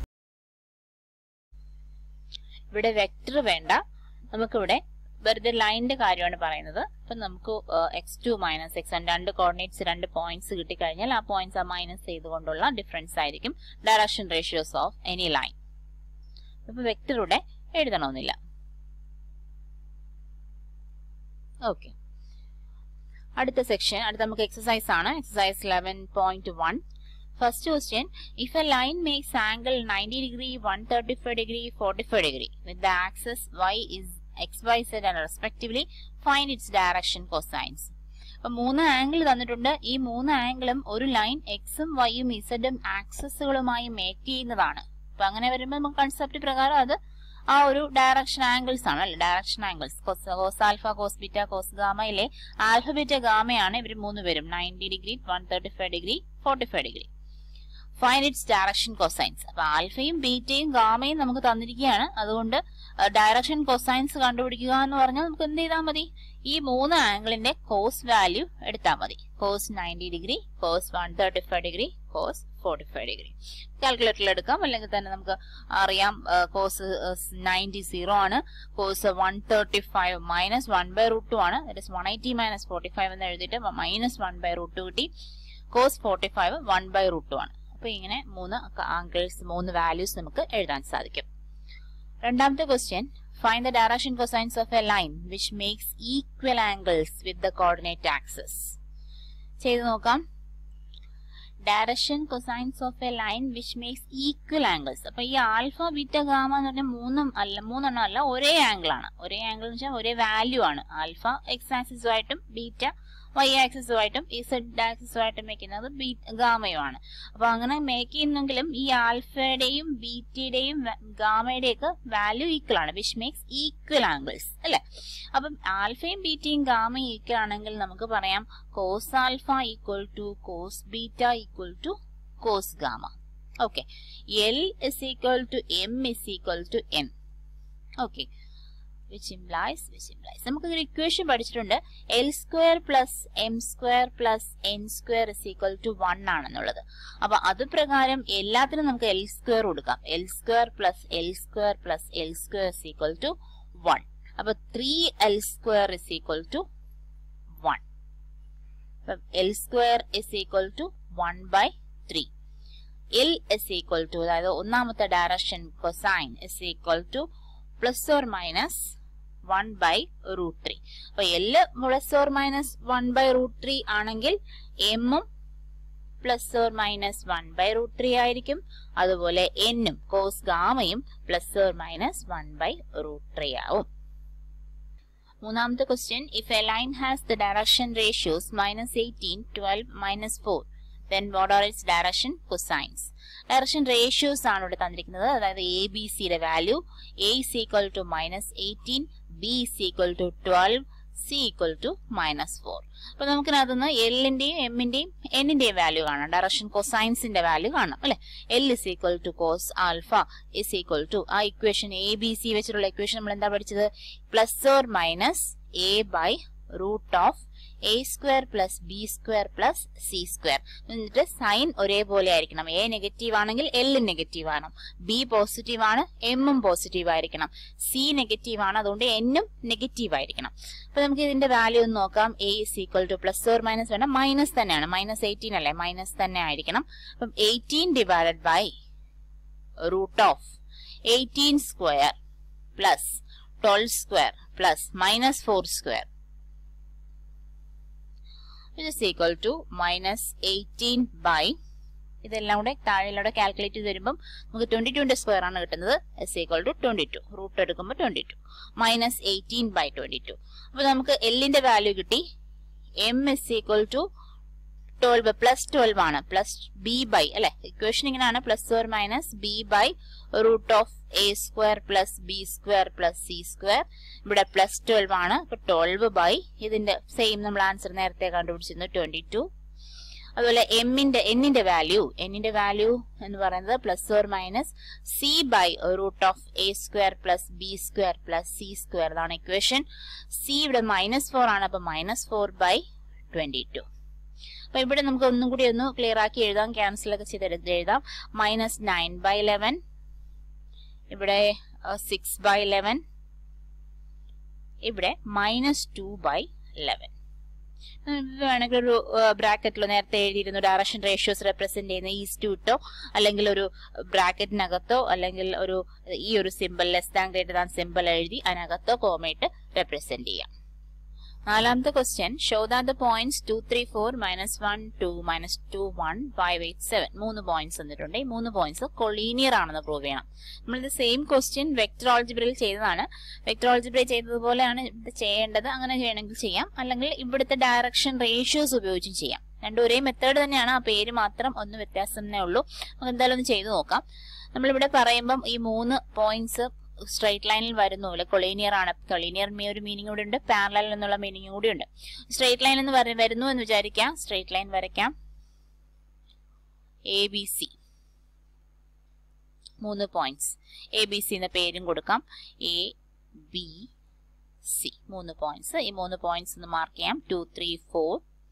ഇവിടെ വെക്ടർ വേണ്ട നമുക്കിവിടെ വെറുതെ ലൈനിന്റെ കാര്യമാണ് പറയുന്നത് അപ്പൊ നമുക്ക് എക്സ് ടു മൈനസ് എക്സ് രണ്ട് കോർഡിനേറ്റ്സ് രണ്ട് പോയിന്റ്സ് കിട്ടിക്കഴിഞ്ഞാൽ ആ പോയിന്റ്സ് ആ മൈനസ് ചെയ്തുകൊണ്ടുള്ള ഡിഫറൻസ് ആയിരിക്കും direction ratios of any line അപ്പൊ വെക്ടർ ഇവിടെ എഴുതണമെന്നില്ല ഓക്കെ അടുത്ത സെക്ഷൻ അടുത്ത നമുക്ക് എക്സസൈസ് ആണ് exercise eleven point one first question if a line makes angle ninety degree one thirty five degree forty five degree with the axes Y is X Y Z and respectively find its direction cosines അപ്പൊ മൂന്ന് ആംഗിൾ തന്നിട്ടുണ്ട് ഈ മൂന്ന് ആംഗിളും ഒരു ലൈൻ എക്സും വൈയും ഇസഡും ആക്സസുകളുമായി മേക്ക് ചെയ്യുന്നതാണ് അപ്പൊ അങ്ങനെ വരുമ്പോൾ നമുക്ക് കൺസെപ്റ്റ് പ്രകാരം അത് ആ ഒരു ഡയറക്ഷൻ ആംഗിൾസ് ആണ് അല്ലെ direction angles cos alpha cos beta cos ഗാമയിലെ ആൽഫ ബീറ്റ ഗാമയാണ് ഇവർ മൂന്ന് പേരും ninety degree one thirty five degree forty five degree find its direction cosines അപ്പൊ ആൽഫയും ബീറ്റയും ഗാമയും നമുക്ക് തന്നിരിക്കുകയാണ് അതുകൊണ്ട് ഡയറക്ഷൻ കൊസൈൻസ് കണ്ടുപിടിക്കുക എന്ന് പറഞ്ഞാൽ നമുക്ക് എന്ത് ചെയ്താൽ മതി ഈ മൂന്ന് ആംഗിളിന്റെ കോസ് വാല്യൂ എടുത്താൽ മതി cos ninety degree cos one thirty five degree cos forty five degree കാൽക്കുലേറ്ററിൽ എടുക്കാം അല്ലെങ്കിൽ തന്നെ നമുക്ക് അറിയാം കോസ് നയൻറ്റി സീറോ ആണ് cos one thirty five minus one by root two ആണ് one eighty minus forty five എന്ന് എഴുതിയിട്ട് minus one by root two കിട്ടി cos forty five one by root two ആണ് അപ്പൊ ഇങ്ങനെ മൂന്ന് ആംഗിൾസ് മൂന്ന് വാല്യൂസ് നമുക്ക് എഴുതാൻ സാധിക്കും രണ്ടാമത്തെ question find the direction cosines of a line which makes equal angles with the coordinate axes ചെയ്തു നോക്കാം direction cosines of a line which makes equal angles അപ്പൊ ഈ ആൽഫ ബീറ്റ ഗാമ എന്ന് പറഞ്ഞാൽ മൂന്നും അല്ല മൂന്നെണ്ണം അല്ല ഒരേ ആംഗിൾ ആണ് ഒരേ ആംഗിൾ എന്ന് വെച്ചാൽ ഒരേ വാല്യൂ ആണ് ആൽഫ എക്സ് ആക്സിസുമായിട്ടും ബീറ്റ വൈ ആക്സിസുമായിട്ടും ഈ സെഡ് ആക്സിസുമായിട്ടും വെക്കുന്നത് ബീ ഗാമയുമാണ് അപ്പൊ അങ്ങനെ മേക്ക് ചെയ്യുന്നെങ്കിലും ഈ ആൽഫയുടെയും ബീറ്റയുടെയും ഗാമയുടെയും ഒക്കെ വാല്യൂ ഈക്വൽ ആണ് വിച്ച് മേക്സ് ഈക്വൽ ആംഗിൾസ് അല്ലെ അപ്പം ആൽഫയും ബീറ്റയും ഗാമയും ഈക്വൽ ആണെങ്കിൽ നമുക്ക് പറയാം cos alpha equal to cos beta equal to cos gamma okay L is equal to M is equal to N okay which implies which implies നമുക്ക് ഒരു ഇക്വേഷൻ പഠിച്ചിട്ടുണ്ട് L square plus M square plus N square is equal to one ആണെന്നുള്ളത് അപ്പൊ അത് പ്രകാരം എല്ലാത്തിനും നമുക്ക് എൽ സ്ക്വയർ കൊടുക്കാം L square plus L square plus L square is equal to one അപ്പൊ three L square is equal to one L square is equal to one by three L is equal to അതായത് ഒന്നാമത്തെ direction cosine is equal to plus or minus one by root three അപ്പൊ L plus or minus one by root three ആണെങ്കിൽ എമ്മും plus or minus one by root three ആയിരിക്കും അതുപോലെ എന്നും കോസ് ഗാമയും plus or minus one by root three ആവും മൂന്നാമത്തെ question if a line has the direction ratios minus eighteen twelve minus four then what are its direction cosines direction ratios ആണ് ഇവിടെ തന്നിരിക്കുന്നത് അതായത് എ ബി സിയുടെ value A is equal to minus eighteen B is equal to twelve C equal to minus four അപ്പൊ നമുക്കിനകത്തുനിന്ന് എല്ലിന്റെയും എമ്മിന്റെയും എന്നിന്റെയും വാല്യൂ കാണാം ഡയറക്ഷൻ കൊസൈൻസിന്റെ വാല്യൂ കാണാം അല്ലെ L is equal to cos alpha is equal to ആ ഇക്വേഷൻ എ ബി സി വെച്ചിട്ടുള്ള ഇക്വേഷൻ നമ്മൾ എന്താ പഠിച്ചത് plus or minus A by root of A square plus B square plus C square എന്നിട്ട് സൈൻ ഒരേപോലെ ആയിരിക്കണം എ നെഗറ്റീവ് ആണെങ്കിൽ എൽ നെഗറ്റീവ് ആണ് ബി പോസിറ്റീവ് ആണ് എമ്മും പോസിറ്റീവ് ആയിരിക്കണം സി നെഗറ്റീവ് ആണ് അതുകൊണ്ട് എന്നും നെഗറ്റീവ് ആയിരിക്കണം അപ്പൊ നമുക്ക് ഇതിന്റെ വാല്യൂ ഒന്ന് നോക്കാം A is equal to plus or minus വേണ്ട മൈനസ് തന്നെയാണ് മൈനസ് എയ്റ്റീൻ അല്ലേ മൈനസ് തന്നെ ആയിരിക്കണം അപ്പം eighteen divided by root of eighteen square plus twelve square plus minus four square which is equal to minus 18 by ഇതെല്ലാം കൂടെ താഴെയിലൂടെ കാൽക്കുലേറ്റ് ചെയ്ത് വരുമ്പം നമുക്ക് ട്വന്റി ടുവിന്റെ സ്ക്വയർ ആണ് കിട്ടുന്നത് is equal to twenty two root എടുക്കുമ്പോൾ twenty two minus eighteen by twenty two അപ്പൊ നമുക്ക് എല്ലിന്റെ വാല്യൂ കിട്ടി M is equal to twelve plus twelve ആണ് പ്ലസ് ബി ബൈ അല്ലെ ഇക്വേഷൻ ഇങ്ങനെയാണ് plus or minus B by root of A square plus B square plus C square ഇവിടെ പ്ലസ് ട്വൽവ് ആണ് അപ്പൊ ട്വൽവ് ബൈ ഇതിന്റെ സെയിം നമ്മൾ ആൻസർ നേരത്തെ കണ്ടുപിടിച്ചിരുന്നു ട്വന്റി ടു അതുപോലെ എമ്മിന്റെ എന്നിന്റെ വാല്യൂ എന്നിന്റെ വാല്യൂ എന്ന് പറയുന്നത് plus or minus C by root of A square plus B square plus C square ഇതാണ് ഇക്വേഷൻ സി ഇവിടെ മൈനസ് ഫോർ ആണ് അപ്പൊ minus four by twenty two അപ്പൊ ഇവിടെ നമുക്ക് ഒന്നും കൂടി ഒന്ന് ക്ലിയർ ആക്കി എഴുതാം ക്യാൻസൽ ഒക്കെ ചെയ്തെടുത്ത് എഴുതാം മൈനസ് നയൻ ബൈ ലെവൻ ഇവിടെ സിക്സ് ബൈ ലെവൻ ഇവിടെ മൈനസ് ടു ബൈ ലെവൻ വേണമെങ്കിൽ ഒരു ബ്രാക്കറ്റിൽ നേരത്തെ എഴുതിയിരുന്നു ഡയറക്ഷൻ റേഷ്യോസ് റെപ്രസെന്റ് ചെയ്യുന്ന ഈസ്റ്റ് ഇട്ടോ അല്ലെങ്കിൽ ഒരു ബ്രാക്കറ്റിനകത്തോ അല്ലെങ്കിൽ ഒരു ഈ ഒരു simple less than greater than simple എഴുതി അതിനകത്തോ കോമയിട്ട് റെപ്രസെന്റ് ചെയ്യാം നാലാമത്തെ question show that the points two three four minus one two minus two one five eight seven മൂന്ന് പോയിന്റ്സ് തന്നിട്ടുണ്ട് ഈ മൂന്ന് പോയിന്റ്സ് കൊളീനിയർ ആണെന്ന് പ്രൂവ് ചെയ്യണം നമ്മളിത് സെയിം ക്വസ്റ്റ്യൻ വെക്ടർ ഓൾജിബ്രയിൽ ചെയ്തതാണ് വെക്ടർ ഓൾജിബ്രയിൽ ചെയ്തതുപോലെയാണ് ഇത് ചെയ്യേണ്ടത് അങ്ങനെ ചെയ്യണമെങ്കിൽ ചെയ്യാം അല്ലെങ്കിൽ ഇവിടുത്തെ ഡയറക്ഷൻ റേഷ്യോസ് ഉപയോഗിച്ചും ചെയ്യാം രണ്ടും ഒരേ മെത്തേഡ് തന്നെയാണ് ആ പേര് മാത്രം ഒന്ന് വ്യത്യാസമേ ഉള്ളൂ നമുക്ക് എന്തായാലും ഒന്ന് ചെയ്തു നോക്കാം നമ്മളിവിടെ പറയുമ്പം ഈ മൂന്ന് പോയിന്റ്സ് സ്ട്രൈറ്റ് ലൈനിൽ വരുന്നു അല്ലെ കൊളീനിയർ ആണ് കൊളീനിയർ ഒരു മീനിങ് കൂടി ഉണ്ട് പാരലൽ എന്നുള്ള മീനിങ് കൂടി ഉണ്ട് സ്ട്രൈറ്റ് ലൈൻ എന്ന് പറ- വരുന്നു എന്ന് വിചാരിക്കാം സ്ട്രൈറ്റ് ലൈൻ വരയ്ക്കാം എ ബി സി മൂന്ന് പോയിന്റ്സ് എ ബി സി എന്ന പേരും കൊടുക്കാം എ ബി സി മൂന്ന് പോയിന്റ്സ് ഈ മൂന്ന് പോയിന്റ്സ് ഒന്ന് മാർക്ക് ചെയ്യാം two three four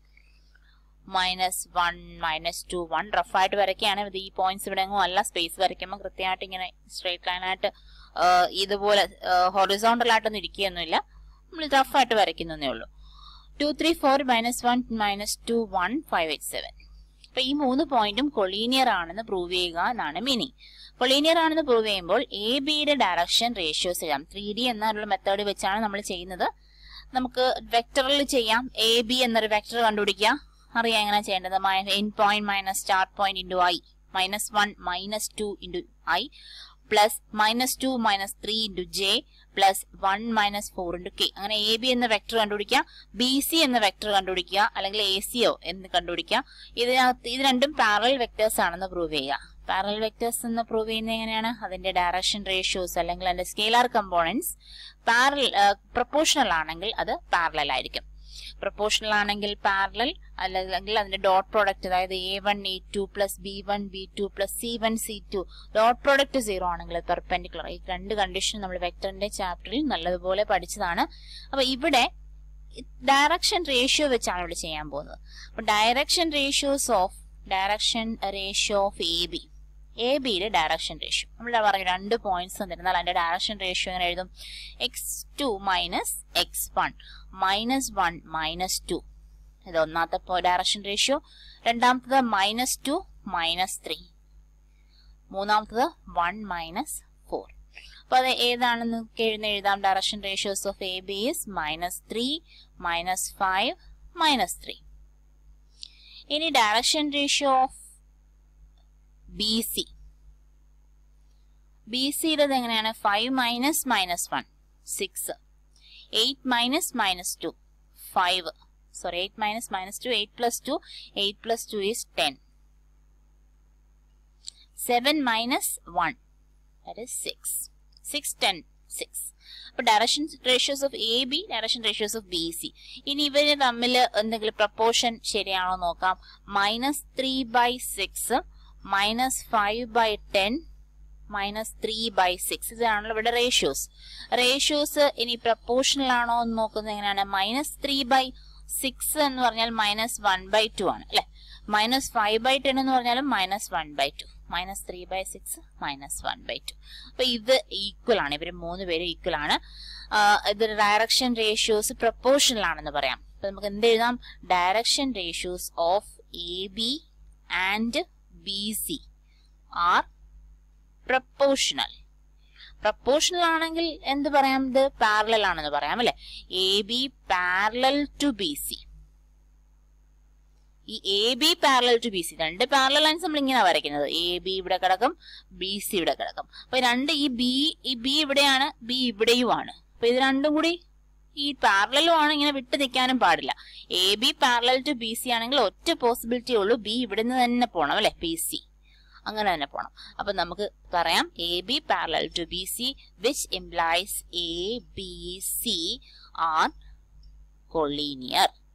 minus one minus two one റഫായിട്ട് വരയ്ക്കുകയാണ് ഇത് ഈ പോയിന്റ്സ് ഇവിടെ എങ്ങും അല്ല സ്പേസ് വരയ്ക്കുമ്പോൾ കൃത്യമായിട്ട് ഇങ്ങനെ സ്ട്രേറ്റ് ലൈനായിട്ട് ഇതുപോലെ ഹൊറിസോണ്ടൽ ആയിട്ടൊന്നും ഇരിക്കുകയൊന്നുമില്ല നമ്മൾ റഫായിട്ട് വരയ്ക്കുന്നേ ഉള്ളൂ two three four minus one minus two one five eight seven അപ്പൊ ഈ മൂന്ന് പോയിന്റും കൊളീനിയർ ആണെന്ന് പ്രൂവ് ചെയ്യുക എന്നാണ് മീനിങ് കൊളീനിയർ ആണെന്ന് പ്രൂവ് ചെയ്യുമ്പോൾ എ ബിയുടെ ഡയറക്ഷൻ റേഷ്യോസ് ചെയ്യാം ത്രീ ഡി എന്നുള്ള മെത്തേഡ് വെച്ചാണ് നമ്മൾ ചെയ്യുന്നത് നമുക്ക് വെക്ടറിൽ ചെയ്യാം എ ബി എന്നൊരു വെക്ടർ കണ്ടുപിടിക്കുക അറിയാം എങ്ങനെ ചെയ്യേണ്ടത് end point minus start point into I minus one minus two into I plus minus two minus three into J plus one minus four into K അങ്ങനെ എ ബി എന്ന വെക്ടർ കണ്ടുപിടിക്കുക ബി സി എന്ന വെക്ടർ കണ്ടുപിടിക്കുക അല്ലെങ്കിൽ എ സിയോ എന്ന് കണ്ടുപിടിക്കുക ഇതിനകത്ത് ഇത് രണ്ടും പാരൽ വെക്ടേഴ്സ് ആണെന്ന് പ്രൂവ് ചെയ്യുക പാരൽ വെക്ടേഴ്സ് എന്ന് പ്രൂവ് ചെയ്യുന്നത് എങ്ങനെയാണ് അതിന്റെ ഡയറക്ഷൻ റേഷ്യോസ് അല്ലെങ്കിൽ അതിന്റെ സ്കെയിലാർ കമ്പോണൻസ് പാരൽ പ്രൊപ്പോർഷണൽ ആണെങ്കിൽ അത് പാരലൽ ആയിരിക്കും പ്രൊപ്പോർഷണൽ ആണെങ്കിൽ പാരലൽ അല്ലെങ്കിൽ അതിന്റെ ഡോട്ട് പ്രോഡക്റ്റ് അതായത് A one A two plus B one B two plus C one C two dot product zero ആണെങ്കിൽ പെർപെൻഡിക്കുലർ ഈ രണ്ട് കണ്ടീഷൻ നമ്മൾ വെക്ടറിന്റെ ചാപ്റ്ററിൽ നല്ലതുപോലെ പഠിച്ചതാണ് അപ്പൊ ഇവിടെ ഡയറക്ഷൻ റേഷ്യോ വെച്ചാണ് ഇവിടെ ചെയ്യാൻ പോകുന്നത് അപ്പൊ direction ratios of direction ratio of A B A ബിയുടെ ഡയറക്ഷൻ റേഷ്യോ നമ്മൾ പറഞ്ഞു രണ്ട് പോയിന്റ്സ് തന്നിരുന്നാൽ അതിന്റെ ഡയറക്ഷൻ റേഷ്യോ എങ്ങനെ എഴുതും X two minus X one minus one minus two ഇത് ഒന്നാമത്തെ ഡയറക്ഷൻ റേഷ്യോ രണ്ടാമത്തത് മൈനസ് ടു മൈനസ് ത്രീ മൂന്നാമത്തത് വൺ മൈനസ് ഫോർ അപ്പൊ അത് ഏതാണെന്ന് എഴുതി എഴുതാം direction ratios of A B is minus three minus five minus three ഇനി direction ratio of B C B സിയുടെ എങ്ങനെയാണ് five minus minus one six eight minus minus two five sorry eight minus minus two eight plus to eight plus two is ten seven minus one that is six six ten six അപ്പൊ direction ratios of A B direction ratios of B C ഇനി ഇവര് തമ്മിൽ എന്തെങ്കിലും പ്രപ്പോർഷൻ ശരിയാണോ നോക്കാം minus three by six minus five by ten minus three by six ഇതാണല്ലോ ഇവിടെ റേഷ്യോസ് റേഷ്യോസ് ഇനി പ്രപ്പോർഷണൽ ആണോ എന്ന് നോക്കുന്നത് എങ്ങനെയാണ് മൈനസ് ത്രീ ബൈ സിക്സ് എന്ന് പറഞ്ഞാൽ മൈനസ് വൺ ബൈ ടു ആണ് അല്ലെ മൈനസ് ഫൈവ് ബൈ ടെൻ എന്ന് പറഞ്ഞാലും minus one by two minus three by six minus one by two അപ്പൊ ഇത് ഈക്വൽ ആണ് ഇവര് മൂന്ന് പേരും ഈക്വൽ ആണ് ഇത് ഡയറക്ഷൻ റേഷ്യോസ് പ്രപ്പോർഷണൽ ആണെന്ന് പറയാം അപ്പൊ നമുക്ക് എന്ത് എഴുതാം direction ratios of A B and B C are proportional proportional ആണെങ്കിൽ എന്ത് പറയാം ഇത് പാരലൽ ആണെന്ന് പറയാം അല്ലെ A B parallel to B C ഈ A B parallel to B C രണ്ട് പാരലൽ ലൈൻസ് നമ്മൾ ഇങ്ങനെ വരയ്ക്കുന്നത് എ ബി ഇവിടെ കിടക്കും ബി സി ഇവിടെ കിടക്കും അപ്പൊ രണ്ട് ഈ ബി ഈ ബി ഇവിടെയാണ് ബി ഇവിടെയുമാണ് അപ്പൊ ഇത് രണ്ടും കൂടി ഈ പാരലും ആണ് ഇങ്ങനെ വിട്ട് നിൽക്കാനും പാടില്ല A B parallel to B C ആണെങ്കിൽ ഒറ്റ പോസിബിലിറ്റി ഉള്ളൂ ബി ഇവിടെ നിന്ന് തന്നെ പോകണം അല്ലെ ബി സി അങ്ങനെ തന്നെ പോണം അപ്പൊ നമുക്ക് പറയാം A B parallel to B C which implies A B C are collinear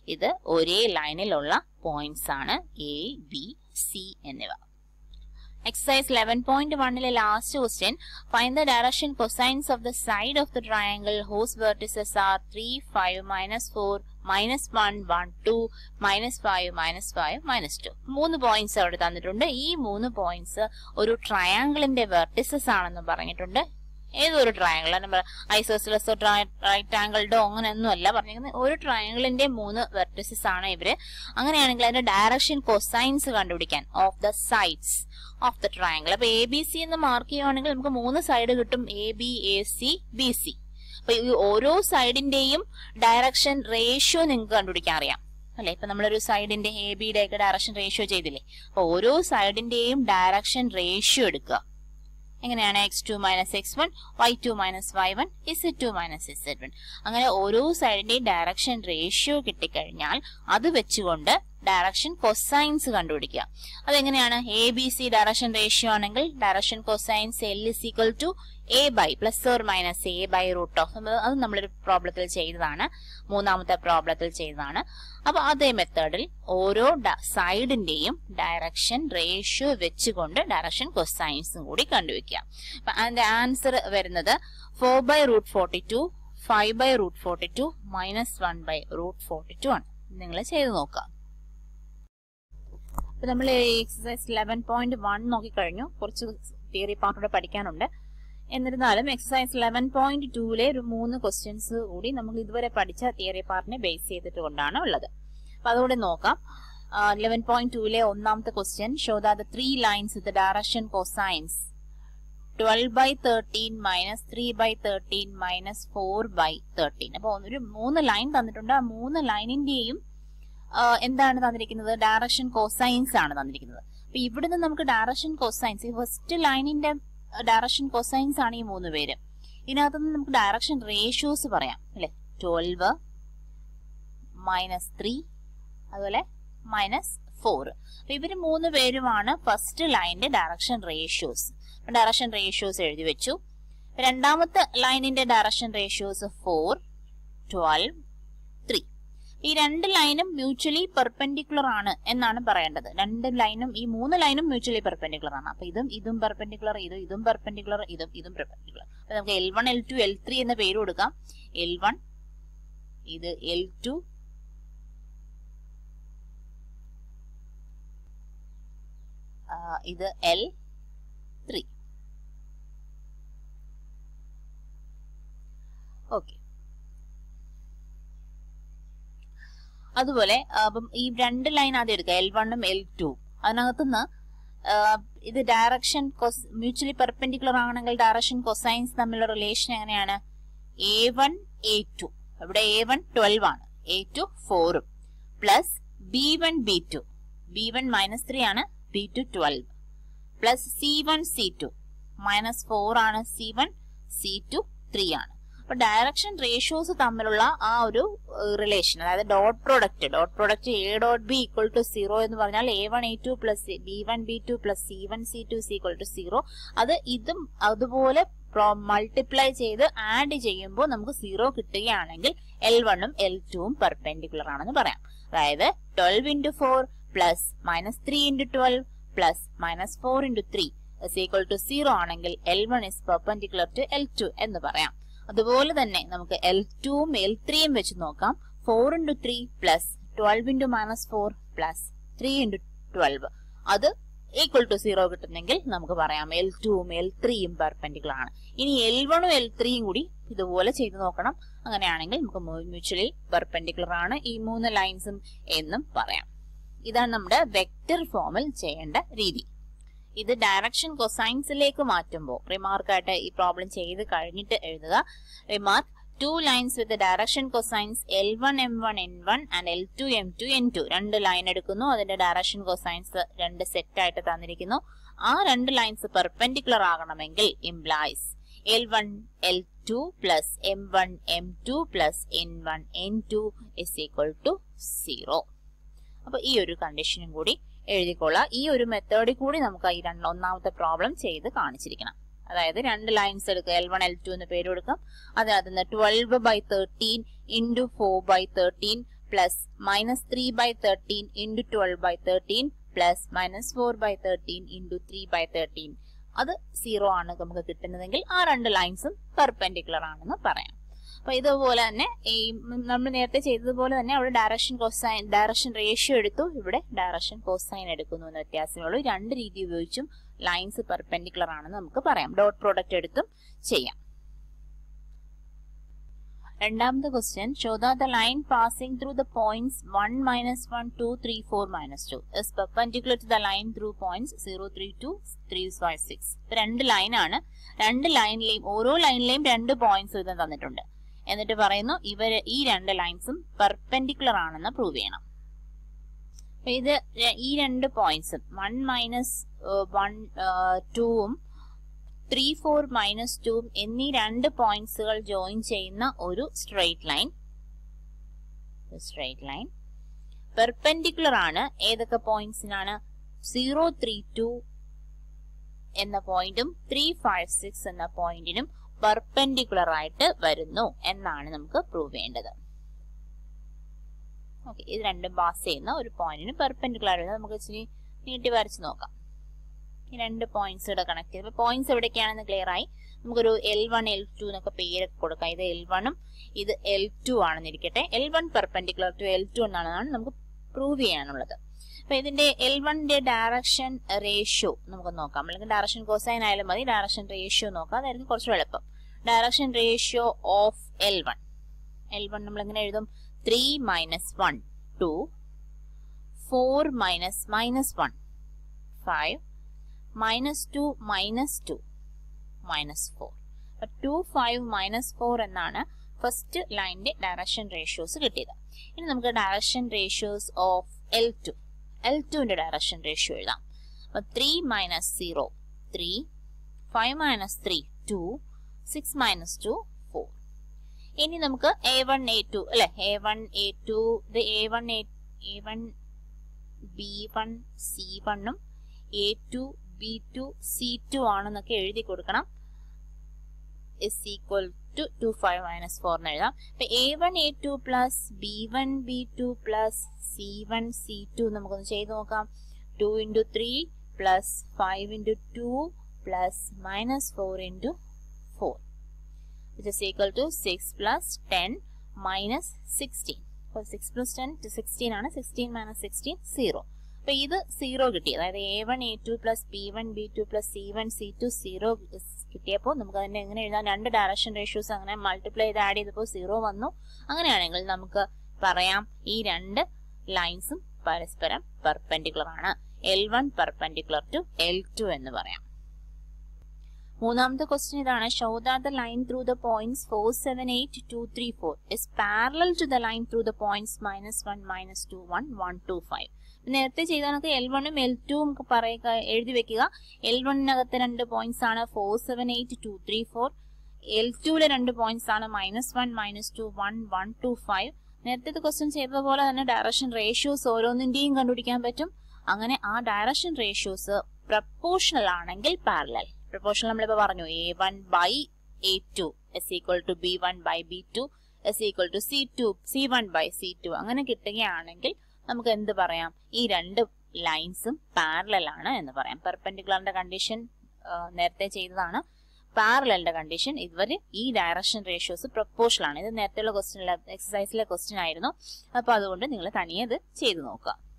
ഇത് ഒരേ ലൈനിലുള്ള പോയിന്റ്സ് ആണ് എ ബി സി എന്നിവ എക്സസൈസ് ലെവൻ പോയിന്റ് വണ്ണിലെ last question find the direction cosines of the side of the triangle whose vertices are three five minus four minus one one two minus five minus five minus two മൂന്ന് പോയിന്റ്സ് അവിടെ തന്നിട്ടുണ്ട് ഈ മൂന്ന് പോയിന്റ്സ് ഒരു ട്രയാങ്കിളിന്റെ വെർട്ടിസസ് ആണെന്ന് പറഞ്ഞിട്ടുണ്ട് ഏതൊരു ട്രയാങ്കിൾ നമ്മൾ ഐസോസിലസോ റൈറ്റ് ആംഗിൾഡോ അങ്ങനെയൊന്നും അല്ല പറഞ്ഞിരിക്കുന്നത് ഒരു ട്രയാങ്കിളിന്റെ മൂന്ന് വെർട്ടിസസ് ആണ് ഇവര് അങ്ങനെയാണെങ്കിൽ അതിന്റെ ഡയറക്ഷൻ കൊസൈൻസ് കണ്ടുപിടിക്കാൻ of the sides of the triangle അപ്പൊ എ ബി സി എന്ന് മാർക്ക് ചെയ്യുവാണെങ്കിൽ നമുക്ക് മൂന്ന് സൈഡ് കിട്ടും A B A C B C അപ്പൊ ഈ ഓരോ സൈഡിന്റെയും ഡയറക്ഷൻ റേഷ്യോ നിങ്ങൾക്ക് കണ്ടുപിടിക്കാൻ അറിയാം അല്ലെ ഇപ്പൊ നമ്മളൊരു സൈഡിന്റെ എ ബിയുടെ ഒക്കെ ഡയറക്ഷൻ റേഷ്യോ ചെയ്തില്ലേ അപ്പൊ ഓരോ സൈഡിന്റെയും ഡയറക്ഷൻ റേഷ്യോ എടുക്കുക എങ്ങനെയാണ് X two minus X one Y two minus Y one Z two minus Z one അങ്ങനെ ഓരോ സൈഡിന്റെയും ഡയറക്ഷൻ റേഷ്യോ കിട്ടിക്കഴിഞ്ഞാൽ അത് വെച്ചുകൊണ്ട് ഡയറക്ഷൻ കൊസൈൻസ് കണ്ടുപിടിക്കുക അതെങ്ങനെയാണ് A B C direction ratio ആണെങ്കിൽ direction cosines L is equal to A by plus or minus A by root of അത് നമ്മളൊരു പ്രോബ്ലത്തിൽ ചെയ്തതാണ് മൂന്നാമത്തെ പ്രോബ്ലത്തിൽ ചെയ്തതാണ് അപ്പൊ അതേ മെത്തേഡിൽ ഓരോ സൈഡിന്റെയും ഡയറക്ഷൻ റേഷ്യോ വെച്ചുകൊണ്ട് ഡയറക്ഷൻ കൊസൈൻസും കൂടി കണ്ടുവെക്കുക അപ്പൊ അതിന്റെ ആൻസർ വരുന്നത് four by root forty two five by root forty two minus one by root forty two ആണ് നിങ്ങൾ ചെയ്ത് നോക്കാം അപ്പൊ നമ്മൾ എക്സസൈസ് ലെവൻ പോയിന്റ് വൺ നോക്കിക്കഴിഞ്ഞു കുറച്ച് തിയറി പാർട്ടൂടെ പഠിക്കാനുണ്ട് എന്നിരുന്നാലും എക്സസൈസ് ലെവൻ പോയിന്റ് ടൂലെ ഒരു മൂന്ന് ക്വസ്റ്റ്യൻസ് കൂടി നമ്മൾ ഇതുവരെ പഠിച്ച തിയറി പാർട്ടിനെ ബേസ് ചെയ്തിട്ട് കൊണ്ടാണ് ഉള്ളത് അപ്പൊ അതുകൂടെ നോക്കാം ലെവൻ പോയിന്റ് ടൂലെ ഒന്നാമത്തെ question show the three lines with direction cosines twelve by thirteen minus three by thirteen minus four by thirteen അപ്പൊ ഒരു മൂന്ന് ലൈൻ തന്നിട്ടുണ്ട് ആ മൂന്ന് ലൈനിന്റെയും എന്താണ് തന്നിരിക്കുന്നത് ഡയറക്ഷൻ കോസൈൻസ് ആണ് തന്നിരിക്കുന്നത് അപ്പൊ ഇവിടുന്ന് നമുക്ക് ഡയറക്ഷൻ കോസൈൻസ് ഈ ഫസ്റ്റ് ലൈനിന്റെ ഡയറക്ഷൻ കൊസൈൻസ് ആണ് ഈ മൂന്ന് പേര് ഇതിനകത്തുനിന്ന് നമുക്ക് ഡയറക്ഷൻ റേഷ്യോസ് പറയാം അല്ലെ ട്വൽവ് മൈനസ് ത്രീ അതുപോലെ മൈനസ് ഫോർ അപ്പൊ ഇവര് മൂന്ന് പേരുമാണ് ഫസ്റ്റ് ലൈനിന്റെ ഡയറക്ഷൻ റേഷ്യോസ് ഡയറക്ഷൻ റേഷ്യോസ് എഴുതി വെച്ചു രണ്ടാമത്തെ ലൈനിന്റെ direction ratios four twelve three ഈ രണ്ട് ലൈനും മ്യൂച്വലി പെർപെൻഡിക്കുലർ ആണ് എന്നാണ് പറയേണ്ടത് രണ്ട് ലൈനും ഈ മൂന്ന് ലൈനും മ്യൂച്വലി പെർപെൻഡിക്കുലർ ആണ് അപ്പൊ ഇതും ഇതും പെർപെൻഡിക്കുലർ ഇതും ഇതും പെർപെൻഡിക്കുലർ ഇതും ഇതും പെർപെൻഡിക്കുലർ അപ്പൊ നമുക്ക് L one L two L three എന്ന പേര് കൊടുക്കാം എൽ വൺ ഇത് എൽ ടു ഇത് എൽ ത്രീ ഓക്കെ അതുപോലെ അപ്പം ഈ രണ്ട് ലൈൻ ആദ്യം എടുക്കുക എൽ വണ്ണും എൽ ടു അതിനകത്തുനിന്ന് ഇത് ഡയറക്ഷൻ മ്യൂച്വലി പെർപെൻഡിക്കുലർ ആണെങ്കിൽ ഡയറക്ഷൻ കൊസൈൻസ് തമ്മിലുള്ള റിലേഷൻ എങ്ങനെയാണ് എ വൺ എ ടു ഇവിടെ എ വൺ ട്വൽവ് ആണ് എ ടു ഫോറും plus B one B two B one minus three ആണ് B two twelve plus C one C two minus four ആണ് C one C two three ആണ് അപ്പൊ ഡയറക്ഷൻ റേഷ്യോസ് തമ്മിലുള്ള ആ ഒരു റിലേഷൻ അതായത് dot product dot product A dot B equal to zero എന്ന് പറഞ്ഞാൽ A one A two plus B one B two plus C one C two C equal to zero അത് ഇതും അതുപോലെ മൾട്ടിപ്ലൈ ചെയ്ത് ആഡ് ചെയ്യുമ്പോൾ നമുക്ക് സീറോ കിട്ടുകയാണെങ്കിൽ എൽ വണ്ണും എൽ ടുവും പെർപെൻഡിക്കുലർ ആണെന്ന് പറയാം അതായത് twelve into four plus minus three into twelve plus minus four into three equal to zero ആണെങ്കിൽ L one is perpendicular to L two എന്ന് പറയാം അതുപോലെ തന്നെ നമുക്ക് എൽ ടുവും എൽ ത്രീയും വെച്ച് നോക്കാം four into three plus twelve into minus four plus three into twelve അത് ഈക്വൽ ടു സീറോ കിട്ടുന്നെങ്കിൽ നമുക്ക് പറയാം എൽ ടുവും എൽ ത്രീയും പെർപെൻഡിക്കുലർ ആണ് ഇനി എൽ വണ്ണും എൽ ത്രീയും കൂടി ഇതുപോലെ ചെയ്തു നോക്കണം അങ്ങനെയാണെങ്കിൽ നമുക്ക് മ്യൂച്വലി പെർപെൻഡിക്കുലർ ആണ് ഈ മൂന്ന് ലൈൻസും എന്നും പറയാം ഇതാണ് നമ്മുടെ വെക്റ്റർ ഫോമിൽ ചെയ്യേണ്ട രീതി ഇത് ഡയറക്ഷൻ കൊസൈൻസിലേക്ക് മാറ്റുമ്പോൾ റിമാർക്കായിട്ട് ഈ പ്രോബ്ലം ചെയ്ത് കഴിഞ്ഞിട്ട് എഴുതുക remark two lines with direction cosines L one M one N one and L two M two N two രണ്ട് ലൈൻ എടുക്കുന്നു അതിന്റെ ഡയറക്ഷൻ കൊസൈൻസ് രണ്ട് സെറ്റ് ആയിട്ട് തന്നിരിക്കുന്നു ആ രണ്ട് ലൈൻസ് പെർപെൻഡിക്കുലർ ആകണമെങ്കിൽ implies L one L two plus M one M two plus N one N two is equal to zero അപ്പൊ ഈ ഒരു കണ്ടീഷനും കൂടി എഴുതിക്കൊള്ളാം ഈ ഒരു മെത്തേഡിൽ കൂടി നമുക്ക് ഈ രണ്ട് ഒന്നാമത്തെ പ്രോബ്ലം ചെയ്ത് കാണിച്ചിരിക്കണം അതായത് രണ്ട് ലൈൻസ് എടുക്കുക എൽ വൺ എൽ ടു എന്ന് പേര് കൊടുക്കാം അതിനകത്ത് നിന്ന് twelve by thirteen into four by thirteen plus minus three by thirteen into twelve by thirteen plus minus four by thirteen into three by thirteen അത് സീറോ ആണ് നമുക്ക് കിട്ടുന്നതെങ്കിൽ ആ രണ്ട് ലൈൻസും പെർപെൻഡിക്കുലർ ആണെന്ന് പറയാം അപ്പൊ ഇതുപോലെ തന്നെ ഈ നമ്മൾ നേരത്തെ ചെയ്തതുപോലെ തന്നെ അവിടെ ഡയറക്ഷൻ കോസൈൻ ഡയറക്ഷൻ റേഷ്യോ എടുത്തു ഇവിടെ ഡയറക്ഷൻ കോസൈൻ എടുക്കുന്നു എന്ന വ്യത്യാസമേ ഉള്ളൂ രണ്ട് രീതി ഉപയോഗിച്ചും ലൈൻസ് പെർപെൻഡിക്കുലർ ആണെന്ന് നമുക്ക് പറയാം ഡോട്ട് പ്രോഡക്റ്റ് എടുത്തും ചെയ്യാം രണ്ടാമത്തെ question show the line passing through the points one minus one two three four minus two is perpendicular to the line through points zero three two three five six രണ്ട് ലൈനാണ് രണ്ട് ലൈനിലെയും ഓരോ ലൈനിലെയും രണ്ട് പോയിന്റ്സ് വീതം തന്നിട്ടുണ്ട് എന്നിട്ട് പറയുന്നു ഇവര് ഈ രണ്ട് ലൈൻസും പെർപെൻഡിക്കുലർ ആണെന്ന് പ്രൂവ് ചെയ്യണം അപ്പൊ ഇത് ഈ രണ്ട് പോയിന്റ്സും വൺ മൈനസ് വൺ ടൂവും ത്രീ ഫോർ മൈനസ് ടു എന്നീ രണ്ട് പോയിന്റ്സുകൾ ജോയിൻ ചെയ്യുന്ന ഒരു straight line straight line perpendicular ആണ് ഏതൊക്കെ പോയിന്റ്സിനാണ് സീറോ ത്രീ ടു എന്ന പോയിന്റും ത്രീ ഫൈവ് സിക്സ് എന്ന പോയിന്റിനും പെർപെൻഡിക്കുലർ ആയിട്ട് വരുന്നു എന്നാണ് നമുക്ക് പ്രൂവ് ചെയ്യേണ്ടത് ഓക്കെ ഇത് രണ്ടും പാസ് ചെയ്യുന്ന ഒരു പോയിന്റിന് പെർപെൻഡിക്കുലർ ആയിട്ട് നമുക്ക് ഇച്ചിരി നീട്ടി വരച്ച് നോക്കാം ഈ രണ്ട് പോയിന്റ്സ് ഇവിടെ കണക്ട് ചെയ്ത് പോയിന്റ്സ് എവിടേക്കാണെന്ന് ക്ലിയർ ആയി നമുക്കൊരു എൽ വൺ എൽ ടു എന്നൊക്കെ പേരൊക്കെ കൊടുക്കാം ഇത് എൽ വണ്ണും ഇത് എൽ ടു ആണെന്ന് ഇരിക്കട്ടെ L one perpendicular to L two എന്നാണ് നമുക്ക് പ്രൂവ് ചെയ്യാനുള്ളത് അപ്പൊ ഇതിന്റെ എൽ വണ്ണിന്റെ ഡയറക്ഷൻ റേഷ്യോ നമുക്ക് നോക്കാം അല്ലെങ്കിൽ ഡയറക്ഷൻ കോസൈൻ ആയാലും മതി ഡയറക്ഷൻ റേഷ്യോ നോക്കാം അതായിരിക്കും കുറച്ച് എളുപ്പം direction ratio of L one L one നമ്മൾ എങ്ങനെ എഴുതും three minus one two four minus minus one five minus two minus two minus four two five minus four എന്നാണ് ഫസ്റ്റ് ലൈനിന്റെ ഡയറക്ഷൻ റേഷ്യോസ് കിട്ടിയത് ഇനി നമുക്ക് direction ratios of L two L ടുവിന്റെ ഡയറക്ഷൻ റേഷ്യോ എഴുതാം അപ്പൊ three minus zero three five minus three two six minus two four ഇനി നമുക്ക് എ വൺ എ ടു അല്ലെ എ വൺ എ ടു ഇത് A one A one B one C വണ്ണും A two B two C two ആണെന്നൊക്കെ എഴുതി കൊടുക്കണം is equal to two five minus four എന്ന് എഴുതാം അപ്പൊ A one A two plus B one B two plus C one C two നമുക്കൊന്ന് ചെയ്ത് നോക്കാം two into three plus five into two plus minus four into four which is equal to six plus ten minus sixteen അപ്പോൾ സിക്സ് പ്ലസ് ടെൻ സിക്സ്റ്റീൻ ആണ് സിക്സ്റ്റീൻ മൈനസ് സിക്സ്റ്റീൻ സീറോ അപ്പൊ ഇത് സീറോ കിട്ടി അതായത് A one A two plus B one B two plus C one C two zero കിട്ടിയപ്പോൾ നമുക്ക് അതിനെ എങ്ങനെ എഴുതാം രണ്ട് ഡയറക്ഷൻ റേഷ്യോസ് അങ്ങനെ മൾട്ടിപ്ലൈ ചെയ്ത് ആഡ് ചെയ്തപ്പോൾ സീറോ വന്നു അങ്ങനെയാണെങ്കിൽ നമുക്ക് പറയാം ഈ രണ്ട് ലൈൻസും പരസ്പരം പെർപെൻഡിക്കുലർ ആണ് L one perpendicular to L two എന്ന് പറയാം മൂന്നാമത്തെ ക്വസ്റ്റ്യൻ ഇതാണ് show that the line through the points four seven eight two three four is parallel to the line through the points minus one minus two one one two five നേരത്തെ ചെയ്ത കണക്ക് എൽ വണ്ണും എൽ ടുവും പറയുക എഴുതി വെക്കുക എൽ വണ്ണിനകത്ത് രണ്ട് പോയിന്റ്സ് ആണ് four seven eight two three four L ടുവിലെ രണ്ട് പോയിന്റ്സ് ആണ് minus one minus two one one two five നേരത്തെ ക്വസ്റ്റ്യൻ ചെയ്തതുപോലെ തന്നെ ഡയറക്ഷൻ റേഷ്യോസ് ഓരോന്നിന്റെയും കണ്ടുപിടിക്കാൻ പറ്റും അങ്ങനെ ആ ഡയറക്ഷൻ റേഷ്യോസ് പ്രപ്പോർഷണൽ ആണെങ്കിൽ പാരലൽ പ്രപ്പോർഷണൽ നമ്മളിപ്പോ പറഞ്ഞു A one by A two is equal to B one by B two is equal to C two C one by C two അങ്ങനെ കിട്ടുകയാണെങ്കിൽ നമുക്ക് എന്ത് പറയാം ഈ രണ്ട് ലൈൻസും പാരലൽ ആണ് എന്ന് പറയാം പെർപെൻഡിക്കുലറിന്റെ കണ്ടീഷൻ നേരത്തെ ചെയ്തതാണ് പാരലലിന്റെ കണ്ടീഷൻ ഇതുവരെ ഈ ഡയറക്ഷൻ റേഷ്യോസ് പ്രപ്പോർഷൽ ആണ് ഇത് നേരത്തെയുള്ള ക്വസ്റ്റ്യൻ എക്സസൈസിലെ ക്വസ്റ്റ്യൻ ആയിരുന്നു അപ്പൊ അതുകൊണ്ട് നിങ്ങൾ തനിയെ ഇത് ചെയ്തു നോക്കുക